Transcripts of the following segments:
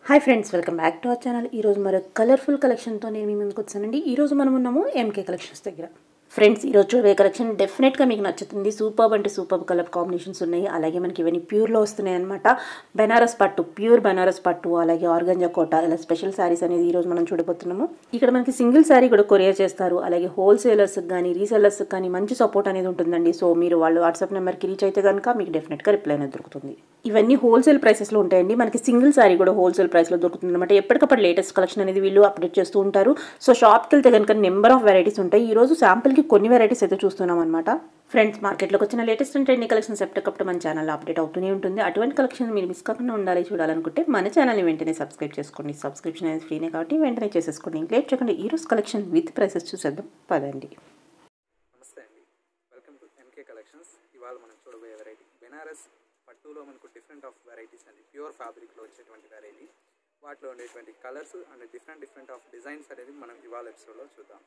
Hi friends welcome back to our channel ఈరోజు మరో colourful కలెక్షన్తో నేను మీ ముందుకు వచ్చానండి ఈరోజు మనం ఉన్నాము ఎంకే కలెక్షన్స్ దగ్గర ఫ్రెండ్స్ ఈరోజు చూడబోయే కలెక్షన్ డెఫినెట్గా మీకు నచ్చుతుంది సూపర్ అంటే సూపర్ కలర్ కాంబినేషన్స్ ఉన్నాయి అలాగే మనకి ఇవన్నీ ప్యూర్లో వస్తున్నాయి అనమాట బెనారస్ పట్టు ప్యూర్ బెనారస్ పట్టు అలాగే ఆర్గంజా కోట ఇలా స్పెషల్ శారీస్ అనేది ఈరోజు మనం చూడబోతున్నాము ఇక్కడ మనకి సింగిల్ శారీ కూడా కొరియర్ చేస్తారు అలాగే హోల్సేలర్స్ కానీ రీసెలర్స్ కానీ మంచి సపోర్ట్ అనేది ఉంటుందండి సో మీరు వాళ్ళు వాట్సాప్ నెంబర్కి రీచ్ అయితే కనుక మీకు డెఫినెట్గా రిప్లై అనేది దొరుకుతుంది ఇవన్నీ హోల్సేల్ ప్రైసెస్లో ఉంటాయండి మనకి సింగిల్ శారీ కూడా హోల్సేల్ ప్రైస్లో దొరుకుతుంది అనమాట ఎప్పటికప్పుడు లేటెస్ట్ కలెక్షన్ అనేది వీళ్ళు అప్డేట్ చేస్తూ ఉంటారు సో షాప్కి వెళ్తే కనుక నెంబర్ ఆఫ్ వెరైటీస్ ఉంటాయి ఈ రోజు శాంపుల్కి కొన్ని వెరైటీస్ అయితే చూస్తున్నాం అనమాట ఫ్రెండ్స్ మార్కెట్లోకి వచ్చిన లేటెస్ట్ అండ్ ట్రెండింగ్ కలెక్షన్స్ ఎప్పటికప్పుడు మన ఛానల్లో అప్డేట్ అవుతూనే ఉంటుంది అటువంటి కలెక్షన్ మీరు మిస్ కాకుండా ఉండాలి చూడాలనుకుంటే మన ఛానల్ని వెంటనే సబ్స్క్రైబ్ చేసుకోండి సబ్స్క్రిప్షన్ అనేది ఫ్రీనే కాబట్టి వెంటనే చేసేసుకోండి లేట్ చేయకుండా ఈ రోజు కలెక్షన్ విత్ ప్రైసెస్ చూసేద్దాం పదండి నమస్తే అండి వెల్కమ్ టు ఎంకే కలెక్షన్స్ ఇవాళ మనం చూడబోయే వెరైటీ బెనారస్ పట్టులో మనకు డిఫరెంట్ ఆఫ్ వెరైటీస్ అండి ప్యూర్ ఫ్యాబ్రిక్లో వచ్చేటువంటి వెరైటీ వాటిలో ఉండేటువంటి colours and different different of designs అనేది మనం ఇవాళ ఎపిసోడ్లో చూద్దాం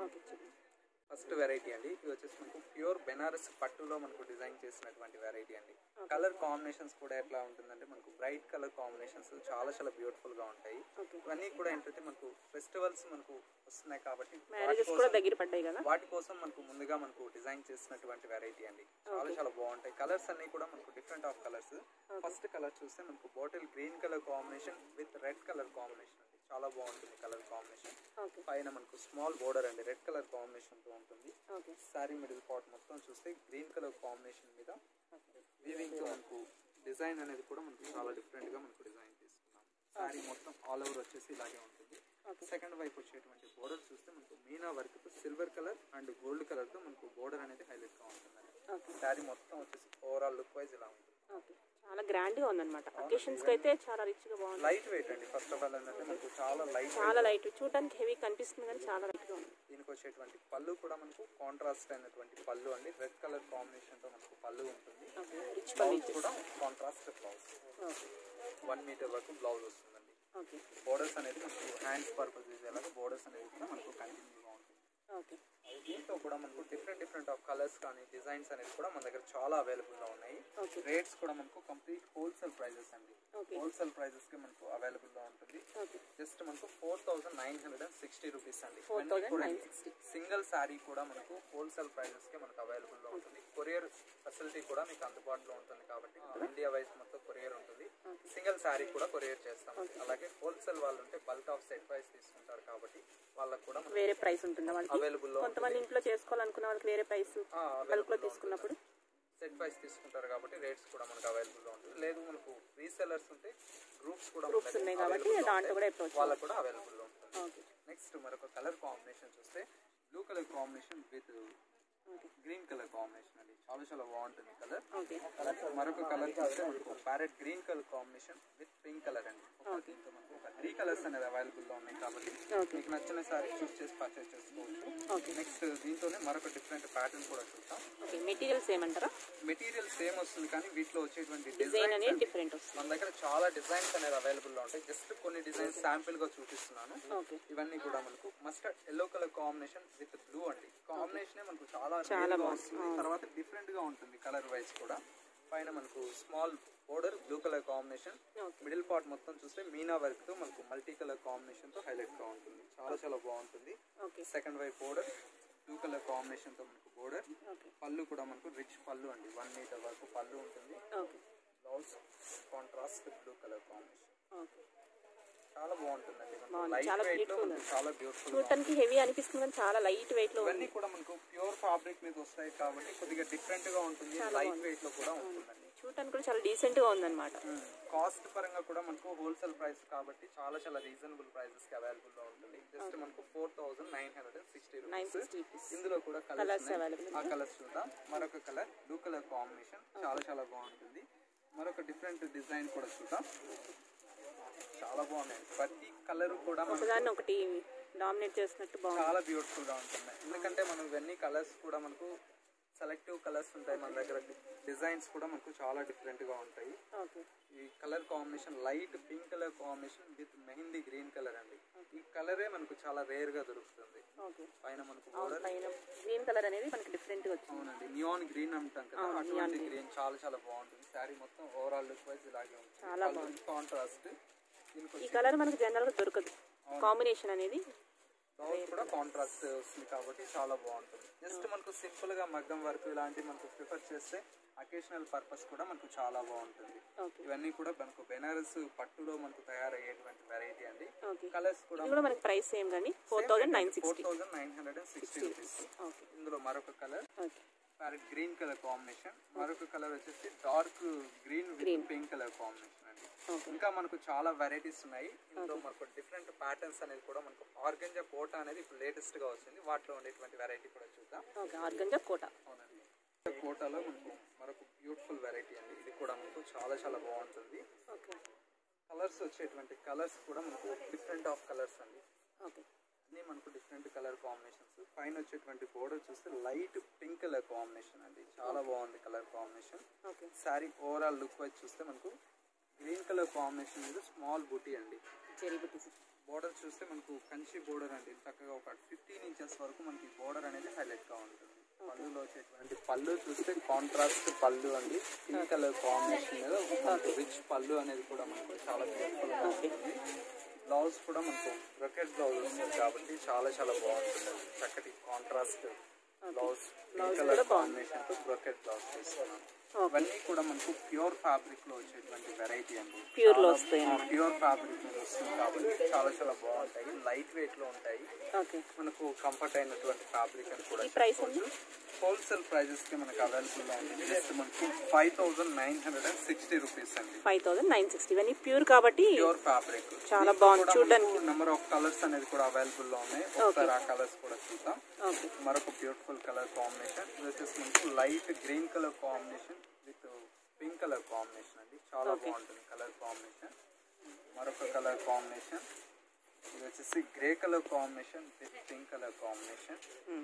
ఫస్ట్ వెరైటీ అండి ఇది వచ్చేసి మనకు ప్యూర్ బెనారస్ పట్టులో మనకు డిజైన్ చేసినటువంటి వెరైటీ అండి కలర్ కాంబినేషన్స్ కూడా ఎట్లా ఉంటుందంటే మనకు బ్రైట్ కలర్ కాంబినేషన్స్ చాలా చాలా బ్యూటిఫుల్ గా ఉంటాయి ఇవన్నీ కూడా ఏంటంటే మనకు ఫెస్టివల్స్ మనకు వస్తున్నాయి కాబట్టి వాటి మ్యారేజెస్ కోసం- కూడా దగ్గర పడ్డాయి కదా వాటి కోసం మనకు ముందుగా మనకు డిజైన్ చేసినటువంటి వెరైటీ అండి చాలా చాలా బాగుంటాయి కలర్స్ అన్ని కూడా మనకు different of colours first colour చూస్తే మనకు bottle green colour combination with red colour combination అండి చాలా బాగుంటుంది కలర్ కాంబినేషన్ ఓకే పైన మనకు స్మాల్ బోర్డర్ అండి రెడ్ కలర్ కాంబినేషన్ తో ఉంటుంది ఓకే సారీ మిడిల్ పార్ట్ మొత్తం చూస్తే గ్రీన్ కలర్ కాంబినేషన్ మీద వీవింగ్ తో మనకు డిజైన్ అనేది కూడా మనకు చాలా డిఫరెంట్ గా మనకు డిజైన్ తీసుకున్నాం సారీ మొత్తం ఆల్ ఓవర్ వచ్చేసి ఇలాగే ఉంటుంది సెకండ్ వైపు వచ్చేటువంటి బోర్డర్ చూస్తే మనకు మీనా వర్క్ తో silver colour and gold colour తో మనకు బోర్డర్ అనేది హైలైట్ గా ఉంటుందండి ఓకే సారీ మొత్తం వచ్చేసి ఓవరాల్ లుక్ వైజ్ ఇలా ఉంటుంది ఓకే చాలా గ్రాండ్ గా ఉందన్నమాట అకేషన్స్ కి అయితే చాలా రిచ్ గా బాగుంది లైట్ వెయిట్ అండి ఫస్ట్ ఆఫ్ ఆల్ ఏంటంటే మనకు చాలా లైట్ చాలా లైట్ చూడడానికి హెవీ కనిపిస్తుంది కానీ చాలా లైట్ గా ఉంది దీనికి వచ్చేటువంటి పళ్ళు కూడా మనకు కాంట్రాస్ట్ అయినటువంటి పళ్ళు అండి రెడ్ కలర్ కాంబినేషన్ తో మనకు పళ్ళు ఉంటుంది ఓకే రిచ్ పల్లి బ్లౌజ్ కూడా contrast blouse okay one metre వరకు బ్లౌజ్ వస్తుందండి ఓకే బోర్డర్స్ అనేది మనకు హ్యాండ్స్ పర్పస్ చేసేలాగా బోర్డర్స్ అనేది కూడా మనకు కంటిన్యూగా ఉంటుంది ఓకే దీంతో కూడా మనకు డిఫరెంట్ డిఫరెంట్ ఆఫ్ కలర్స్ కానీ డిజైన్స్ అనేది కూడా మన దగ్గర చాలా అవైలబుల్ గా ఉన్నాయి ఓకే రేట్స్ కూడా మనకు కంప్లీట్ హోల్సేల్ ప్రైజెస్ అండి ఓకే హోల్సేల్ ప్రైజెస్ కి మనకు అవైలబుల్ గా ఉంటుంది ఓకే జస్ట్ మనకు four thousand nine hundred and sixty rupees అండి four thousand nine sixty single sari కూడా మనకు హోల్సేల్ ప్రైజెస్ కి మనకు అవైలబుల్ లో ఉంటుంది కొరియర్ ఫెసిలిటీ కూడా మీకు అందుబాటులో ఉంటుంది కాబట్టి ఇండియా వైజ్ మొత్తం కొరియర్ ఉంటుంది సింగిల్ శారీ కూడా కొరియర్ చేస్తాం అలాగే హోల్సేల్ వాళ్ళు ఉంటే బల్క్ ఆఫ్ సెట్ వైజ్ తీసుకుంటారు కాబట్టి వాళ్ళకి కూడా వేరే ప్రైస్ ఉంటుందా వాళ్ళకి అవైలబుల్ లో కొంతమంది ఇంట్లో చేసుకోవాలనుకున్న వాళ్ళకి వేరే ప్రైస్ బల్క్ లో తీసుకున్నప్పుడు సెట్ వైజ్ తీసుకుంటారు కాబట్టి రేట్స్ కూడా మనకు అవైలబుల్ లో ఉంటుంది లేదు మనకు రీసెలర్స్ ఉంటే గ్రూప్స్ కూడా గ్రూప్స్ ఉన్నాయి కాబట్టి దాంట్లో కూడా అప్రోచ్ వాళ్ళకు కూడా అవైలబుల్ లో ఉంటుంది ఓకే నెక్స్ట్ మరొక కలర్ కాంబినేషన్ చూస్తే blue colour combination with okay green colour combination అండి చాలా చాలా బాగుంటుంది కలర్ ఓకే మరొక కలర్ చూస్తే మనకు parrot green colour combination with pink colour అండి ఒక దీంతో మనకు ఒక త్రీ కలర్స్ అనేది అవైలబుల్ లో ఉన్నాయి కాబట్టి ఓకే మీకు నచ్చిన సారీ చూస్ చేసి పర్చేస్ చేసుకోవచ్చు ఓకే నెక్స్ట్ దీంతోనే మరొక డిఫరెంట్ ప్యాటర్న్ కూడా చూద్దాం ఓకే మెటీరియల్స్ ఏమంటారా మెటీరియల్ సేమ్ వస్తుంది కానీ వీటిలో వచ్చేటువంటి డిజైన్ డిజైన్ అనేది డిఫరెంట్ వస్తుంది మన దగ్గర చాలా డిజైన్స్ అనేది అవైలబుల్ లో ఉంటాయి జస్ట్ కొన్ని డిజైన్స్ శాంపిల్ గా చూపిస్తున్నాను ఓకే ఇవన్నీ కూడా మనకు mustard yellow colour combination with blue అండి కాంబినేషన్ మనకు చాలా చాలా rare గా బాగుంది. వస్తుంది తర్వాత డిఫరెంట్ గా ఉంటుంది కలర్ వైజ్ కూడా పైన మనకు small border blue colour combination okay middle part మొత్తం చూస్తే మీనా వర్క్ తో మనకు మల్టీ కలర్ కాంబినేషన్ తో హైలైట్ గా ఉంటుంది చాలా చాలా బాగుంటుంది ఓకే సెకండ్ వైపు బోర్డర్ బ్లూ కలర్ కాంబినేషన్ తో మనకు బోర్డర్ ఓకే పళ్ళు కూడా మనకు రిచ్ పళ్ళు అండి వన్ మీటర్ వరకు పళ్ళు ఉంటుంది okay blouse contrast blue colour combination okay చాలా బాగుంటుందండి మనకు బాగుంది. లైట్ చాలా వెయిట్ లో beautiful మనకు చాలా బ్యూటిఫుల్ చూడటానికి హెవీ అనిపిస్తుంది కానీ చాలా లైట్ వెయిట్ లో ఉంది ఇవన్నీ కూడా మనకు ప్యూర్ ఫ్యాబ్రిక్ మీద వస్తాయి కాబట్టి కొద్దిగా డిఫరెంట్ గా ఉంటుంది లైట్ వెయిట్ లో కూడా ఉంటుందండి చూడటానికి కూడా చాలా డీసెంట్ గా ఉందన్నమాట కాస్ట్ పరంగా కూడా మనకు హోల్సేల్ ప్రైస్ కాబట్టి చాలా చాలా రీజనబుల్ ప్రైసెస్ కి అవైలబుల్ లో ఉంటుంది జస్ట్ మనకు four thousand nine hundred and sixty nine rupees sixty rupees ఇందులో కూడా Colours కలర్స్ available ఆ కలర్స్ చూద్దాం మరొక కలర్ బ్లూ కలర్ కాంబినేషన్ చాలా చాలా బాగుంటుంది మరొక డిఫరెంట్ డిజైన్ కూడా చూద్దాం చాలా బాగున్నాయి ప్రతి కలర్ కూడా మనకు ఒకదాన్ని ఒకటి డామినేట్ చేసినట్టు బాగుంది చాలా బ్యూటిఫుల్ గా ఉంటుంది ఎందుకంటే మనం ఇవన్నీ కలర్స్ కూడా మనకు సెలెక్టివ్ కలర్స్ ఉంటాయి మన దగ్గర డిజైన్స్ కూడా మనకు చాలా డిఫరెంట్ గా ఉంటాయి ఓకే ఈ colour combination light pink colour combination with mehendi green colour అండి ఈ కలరే మనకు చాలా రేర్ గా దొరుకుతుంది ఓకే పైన మనకు అవును బోర్డర్ పైన గ్రీన్ కలర్ అనేది మనకి డిఫరెంట్ గా వచ్చింది అవునండి నియాన్ గ్రీన్ అంటాం కదా అవును, అటువంటి గ్రీన్ చాలా చాలా బాగుంటుంది శారీ మొత్తం ఓవరాల్ లుక్ వైజ్ ఇలాగే చాలా ఉంటుంది కాంట్రాస్ట్ దీనికి ఈ కలర్ మనకు జనరల్గా దొరకదు కాంబినేషన్ అనేది బ్లౌజ్ కూడా కాంట్రాస్ట్ వస్తుంది కాబట్టి చాలా బాగుంటుంది జస్ట్ మనకు సింపుల్ గా మగ్గం వర్క్ ఇలాంటి మనకు ప్రిఫర్ చేస్తే అకేషనల్ పర్పస్ కూడా మనకు చాలా బాగుంటుంది ఓకే ఇవన్నీ కూడా మనకు బెనారస్ పట్టులో మనకు తయారయ్యేటువంటి వెరైటీ అండి ఓకే కలర్స్ కూడా ఇది కూడా మనకి ప్రైస్ సేమ్ కానీ four thousand nine four sixty thousand nine hundred and sixty rupees okay ఇందులో మరొక colour okay parrot green colour combination మరొక కలర్ వచ్చేసి dark green with pink colour combination అండి ఓకే ఇంకా మనకు చాలా వెరైటీస్ ఉన్నాయి ఇందులో మనకు డిఫరెంట్ ప్యాటర్న్స్ అనేది కూడా మనకు ఆర్గంజా కోట అనేది ఇప్పుడు లేటెస్ట్ గా వస్తుంది వాటిలో ఉండేటువంటి వెరైటీ కూడా చూద్దాం ఓకే ఆర్గంజా కోట అవునండి కోటాలో మనకు మరొక బ్యూటిఫుల్ వెరైటీ అండి ఇది కూడా మనకు చాలా చాలా బాగుంటుంది ఓకే కలర్స్ వచ్చేటువంటి కలర్స్ కూడా మనకు డిఫరెంట్ ఆఫ్ కలర్స్ అండి ఓకే అన్నీ మనకు డిఫరెంట్ కలర్ కాంబినేషన్స్ పైన వచ్చేటువంటి బోర్డర్ చూస్తే లైట్ పింక్ కలర్ కాంబినేషన్ అండి చాలా బాగుంది colour combination okay saree overall look wise చూస్తే మనకు గ్రీన్ కలర్ కాంబినేషన్ మీద స్మాల్ బుటీ అండి చెరీ బుట్టీస్ బోర్డర్ చూస్తే మనకు కంచి బోర్డర్ అండి చక్కగా ఒక ఫిఫ్టీన్ ఇంచెస్ వరకు మనకి బోర్డర్ అనేది హైలైట్ గా ఉంటుంది పళ్ళులో వచ్చేటువంటి పళ్ళు చూస్తే కాంట్రాస్ట్ పళ్ళు అండి పింక్ కలర్ కాంబినేషన్ మీద మనకు రిచ్ పళ్ళు అనేది కూడా మనకు చాలా బ్యూటిఫుల్ గా ఉంటుంది బ్లౌజ్ కూడా మనకు బ్రొకెట్ బ్లౌజ్ వస్తుంది కాబట్టి చాలా చాలా బాగుంటుంది అండి. చక్కటి contrast blouse pink colour combination తో బ్రొకెట్ బ్లౌజ్ తీసుకున్నాం ఇవన్నీ కూడా మనకు ప్యూర్ ఫ్యాబ్రిక్ లో వచ్చేటువంటి వెరైటీ అండి ప్యూర్ లో వస్తాయి ప్యూర్ ఫ్యాబ్రిక్ మీద వస్తుంది కాబట్టి చాలా చాలా బాగుంటాయి లైట్ వెయిట్ లో ఉంటాయి ఓకే మనకు కంఫర్ట్ అయినటువంటి ఫ్యాబ్రిక్ అని కూడా ఈ ప్రైస్ అండి హోల్సేల్ ప్రైజెస్ కి మనకు అవైలబుల్ లో ఉంది జస్ట్ మనకు five thousand nine hundred and sixty rupees అండి ఫైవ్ థౌజండ్ నైన్ సిక్స్టీ ఇవన్నీ ప్యూర్ కాబట్టి ప్యూర్ ఫ్యాబ్రిక్ చాలా బాగుంది చూడడానికి నెంబర్ ఆఫ్ కలర్స్ అనేది కూడా అవైలబుల్ లో ఉన్నాయి ఒకసారి ఆ కలర్స్ కూడా చూద్దాం ఓకే మరొక బ్యూటిఫుల్ కలర్ కాంబినేషన్ ఇది వచ్చేసి మనకు light green colour combination with pink colour combination అండి చాలా బాగుంటుంది కలర్ కాంబినేషన్ మరొక కలర్ కాంబినేషన్ ఇది వచ్చేసి grey colour combination with pink colour combination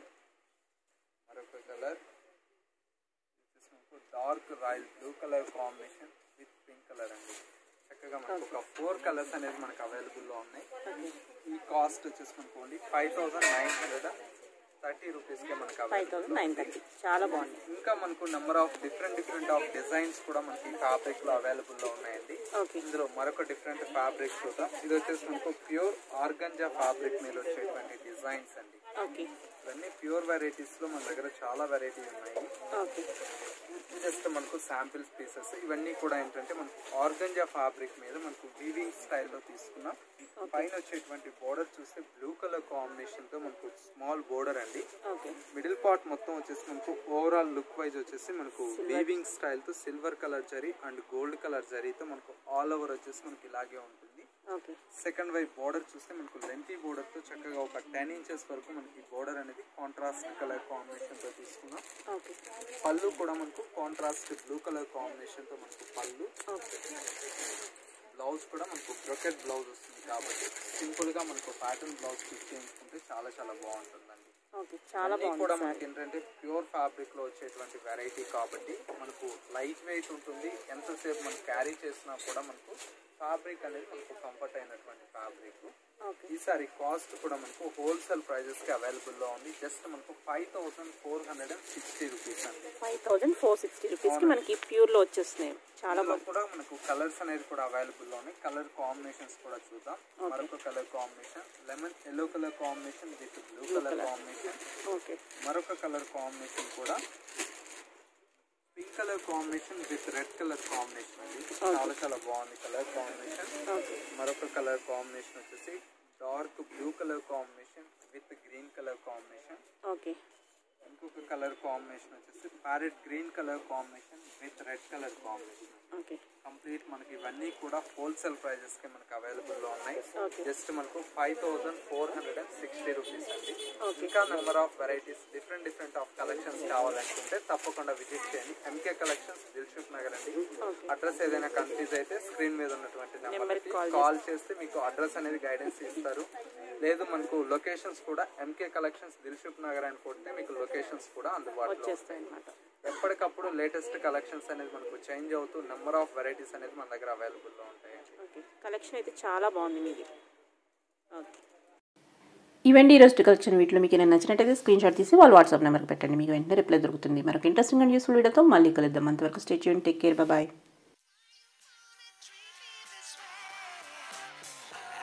మరొక కలర్ వచ్చేసి మనకు dark royal blue colour combination with pink colour అండి చక్కగా మనకు ఒక ఫోర్ కలర్స్ అనేది మనకు అవైలబుల్ లో ఉన్నాయి ఈ కాస్ట్ వచ్చేసి మనకు only five thousand nine hundred thirty rupees కి మనకు five available thousand nine thirty చాలా బాగుంది ఇంకా మనకు number of different different of designs కూడా మనకి ఫ్యాబ్రిక్ లో అవైలబుల్ లో ఉన్నాయండి ఓకే ఇందులో మరొక డిఫరెంట్ ఫ్యాబ్రిక్ చూద్దాం ఇది వచ్చేసి మనకు ప్యూర్ ఆర్గంజా ఫ్యాబ్రిక్ మీద వచ్చేటువంటి డిజైన్స్ అండి ఓకే ఇవన్నీ ప్యూర్ వెరైటీస్ లో మన దగ్గర చాలా వెరైటీ ఉన్నాయి ఓకే జస్ట్ మనకు శాంపిల్స్ పీసెస్ ఇవన్నీ కూడా ఏంటంటే మనకు ఆర్గంజా ఫ్యాబ్రిక్ మీద మనకు వీవింగ్ స్టైల్లో తీసుకున్నాం పైన వచ్చేటువంటి బోర్డర్ చూస్తే బ్లూ కలర్ కాంబినేషన్ తో మనకు స్మాల్ బోర్డర్ అండి ఓకే మిడిల్ పార్ట్ మొత్తం వచ్చేసి మనకు ఓవరాల్ లుక్ వైజ్ వచ్చేసి మనకు వీవింగ్ స్టైల్ తో silver colour zari and gold colour జరీతో మనకు ఆల్ ఓవర్ వచ్చేసి మనకి ఇలాగే ఉంటుంది ఓకే సెకండ్ వైపు బోర్డర్ చూస్తే మనకు లెంతీ బోర్డర్ తో చక్కగా ఒక టెన్ ఇంచెస్ వరకు మనకి బోర్డర్ అనేది కాంట్రాస్ట్ కలర్ కాంబినేషన్ తో తీసుకున్నాం ఓకే పళ్ళు కూడా మనకు కాంట్రాస్ట్ బ్లూ కలర్ కాంబినేషన్ తో మనకు పళ్ళు ఓకే బ్లౌజ్ కూడా మనకు బ్రొకెట్ బ్లౌజ్ వస్తుంది కాబట్టి సింపుల్ గా మనకు ప్యాటర్న్ బ్లౌజ్ స్టిచ్ చేయించుకుంటే చాలా చాలా బాగుంటుందండి ఓకే చాలా అన్నీ బాగుంది కూడా సార్ మనకి ఏంటంటే ప్యూర్ ఫ్యాబ్రిక్ లో వచ్చేటువంటి వెరైటీ కాబట్టి మనకు లైట్ వెయిట్ ఉంటుంది ఎంతసేపు మనం క్యారీ చేసినా కూడా మనకు ఫ్యాబ్రిక్ అనేది మనకు కంఫర్ట్ అయినటువంటి ఫ్యాబ్రిక్ ఓకే ఈసారి కాస్ట్ కూడా మనకు హోల్సేల్ ప్రైజెస్ కి అవైలబుల్ లో ఉంది జస్ట్ మనకు five thousand four hundred and sixty rupees అండి ఫైవ్ థౌజండ్ ఫోర్ సిక్స్టీ రూపీస్కి మనకి ప్యూర్లో వచ్చేస్తున్నాయి చాలా ఇందులో బాగుంది కూడా మనకు కలర్స్ అనేది కూడా అవైలబుల్ లో ఉన్నాయి కలర్ కాంబినేషన్స్ కూడా చూద్దాం మరొక colour combination lemon yellow colour combination with blue colour combination okay మరొక కలర్ కాంబినేషన్ కూడా pink colour combination with red colour combination అండి చాలా చాలా బాగుంది కలర్ కాంబినేషన్ ఓకే మరొక కలర్ కాంబినేషన్ వచ్చేసి dark blue colour combination with green colour combination okay ఇంకొక colour combination వచ్చేసి parrot green colour combination with red colour combination okay complete మనకి ఇవన్నీ కూడా హోల్సేల్ ప్రైజెస్ కి మనకి అవైలబుల్ లో ఉన్నాయి Okay. జస్ట్ మనకు five thousand four hundred and sixty rupees అండి Okay. ఇంకా number of varieties different different of collections కావాలనుకుంటే తప్పకుండా విజిట్ చేయండి ఎంకే కలెక్షన్స్ దిల్షుక్ నగర్ అండి Okay. అడ్రస్ ఏదైనా కన్ఫ్యూజ్ అయితే స్క్రీన్ మీద ఉన్నటువంటి నెంబర్ నెంబర్కి call కాల్ చేస్తే మీకు అడ్రస్ అనేది గైడెన్స్ ఇస్తారు లేదు మనకు లొకేషన్స్ కూడా ఎంకే కలెక్షన్స్ దిల్షుక్ నగర్ అని కొడితే మీకు లొకేషన్స్ కూడా అందుబాటులో వచ్చేస్తాయి అనమాట ఎప్పటికప్పుడు లేటెస్ట్ కలెక్షన్స్ అనేది మనకు చేంజ్ అవుతూ నెంబర్ ఆఫ్ వెరైటీస్ అనేది మన దగ్గర అవైలబుల్లో ఉంటాయండి ఓకే కలెక్షన్ అయితే చాలా బాగుంది మీది ఓకే ఇవండి ఈరోజు కలెక్షన్ వీటిలో మీకు ఏమైనా నచ్చినట్టయితే స్క్రీన్ షాట్ తీసి వాళ్ళ వాట్సాప్ నెంబర్కి పెట్టండి మీకు వెంటనే రిప్లై దొరుకుతుంది మరొక ఇంట్రెస్టింగ్ అండ్ యూస్ఫుల్ వీడియోతో మళ్ళీ కలుద్దాం అంతవరకు స్టే చేయండి టేక్ కేర్ బాయ్ Bye.